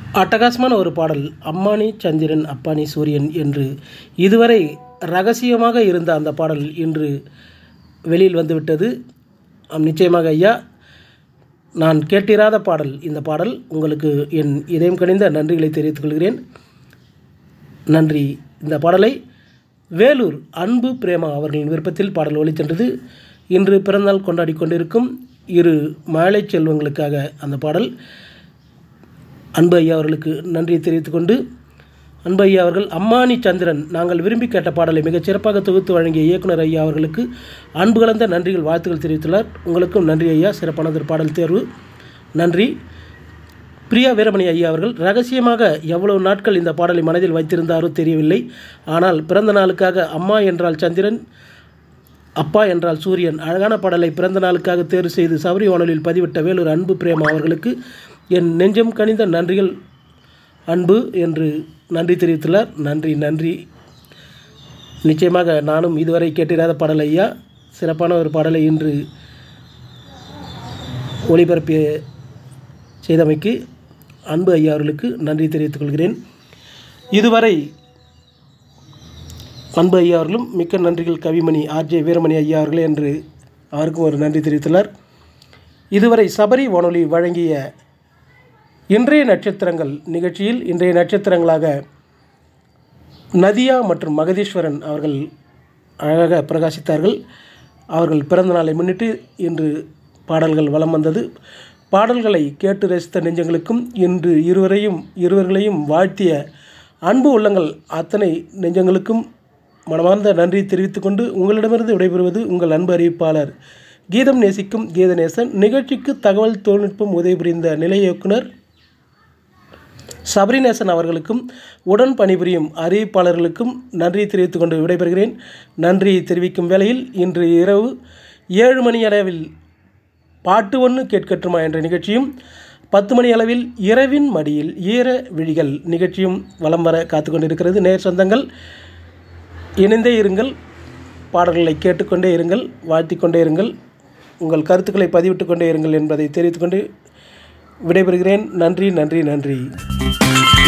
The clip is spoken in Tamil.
அட்டகாசமான ஒரு பாடல் அம்மானி சந்திரன் அப்பானி சூரியன் என்று இதுவரை ரகசியமாக இருந்த அந்த பாடல் இன்று வெளியில் வந்துவிட்டது ஆம், நிச்சயமாக ஐயா நான் கேட்டிராத பாடல் இந்த பாடல் உங்களுக்கு என் இதயம் கனிந்த நன்றிகளை தெரிவித்துக் கொள்கிறேன் நன்றி இந்த பாடலை வேலூர் அன்பு பிரேமா அவர்களின் விருப்பத்தில் பாடல் ஒலித்தென்றது இன்று பிறந்தநாள் கொண்டாடி கொண்டிருக்கும் இரு மாலை செல்வங்களுக்காக அந்த பாடல் அன்பு ஐயா அவர்களுக்கு நன்றியை தெரிவித்துக் கொண்டு அன்பு ஐயா அவர்கள் அம்மானி சந்திரன் நாங்கள் விரும்பி கேட்ட பாடலை மிகச் சிறப்பாக தொகுத்து வழங்கிய இயக்குனர் ஐயா அவர்களுக்கு அன்பு கலந்த நன்றிகள் வாழ்த்துக்கள் தெரிவித்துள்ளார் உங்களுக்கும் நன்றி ஐயா சிறப்பானது பாடல் தேர்வு நன்றி பிரியா வீரமணி ஐயா அவர்கள் ரகசியமாக எவ்வளவு நாட்கள் இந்த பாடலை மனதில் வைத்திருந்தாரோ தெரியவில்லை ஆனால் பிறந்த நாளுக்காக அம்மா என்றால் சந்திரன் அப்பா என்றால் சூரியன் அழகான பாடலை பிறந்த நாளுக்காக தேர்வு செய்து சபரி வானொலியில் பதிவிட்ட வேலூர் அன்பு பிரேமா அவர்களுக்கு என் நெஞ்சம் கனிந்த நன்றிகள் அன்பு என்று நன்றி தெரிவித்துள்ளார் நன்றி நன்றி நிச்சயமாக நானும் இதுவரை கேட்டிராத பாடல் ஐயா சிறப்பான ஒரு பாடலை இன்று ஒளிபரப்பிய செய்தமைக்கு அன்பு ஐயா அவர்களுக்கு நன்றி தெரிவித்துக் கொள்கிறேன் இதுவரை அன்பு ஐயா அவர்களும் மிக்க நன்றிகள் கவிமணி ஆர்ஜே வீரமணி ஐயா அவர்களே என்று அவருக்கும் ஒரு நன்றி தெரிவித்துள்ளார் இதுவரை சபரி வானொலி வழங்கிய இன்றைய நட்சத்திரங்கள் நிகழ்ச்சியில் இன்றைய நட்சத்திரங்களாக நதியா மற்றும் மகதீஸ்வரன் அவர்கள் அழகாக பிரகாசித்தார்கள் அவர்கள் பிறந்த நாளை முன்னிட்டு இன்று பாடல்கள் வலம் வந்தது பாடல்களை கேட்டு ரசித்த நெஞ்சங்களுக்கும் இன்று இருவரையும் இருவர்களையும் வாழ்த்திய அன்பு உள்ளங்கள் அத்தனை நெஞ்சங்களுக்கும் மனமார்ந்த நன்றி தெரிவித்துக்கொண்டு உங்களிடமிருந்து விடைபெறுவது உங்கள் அன்பு அறிவிப்பாளர் கீதம் நேசிக்கும் கீதநேசன் நிகழ்ச்சிக்கு தகவல் தொழில்நுட்பம் உதவி புரிந்த நிலைய இயக்குனர் சபரிநேசன் அவர்களுக்கும் உடன் பணிபுரியும் அறிவிப்பாளர்களுக்கும் நன்றி தெரிவித்துக் கொண்டு விடைபெறுகிறேன் நன்றி தெரிவிக்கும் வேளையில் இன்று இரவு ஏழு மணி அளவில் பாட்டு ஒன்று கேட்கட்டுமா என்ற நிகழ்ச்சியும் பத்து மணி அளவில் இரவின் மடியில் ஈர விழிகள் நிகழ்ச்சியும் வலம் வர காத்து கொண்டிருக்கிறது நேர் சொந்தங்கள் இணைந்தே இருங்கள் பாடல்களை கேட்டுக்கொண்டே இருங்கள் வாழ்த்திக் கொண்டே இருங்கள் உங்கள் கருத்துக்களை பதிவிட்டு கொண்டே இருங்கள் என்பதை தெரிவித்துக்கொண்டு விடைபெறுகிறேன் நன்றி நன்றி நன்றி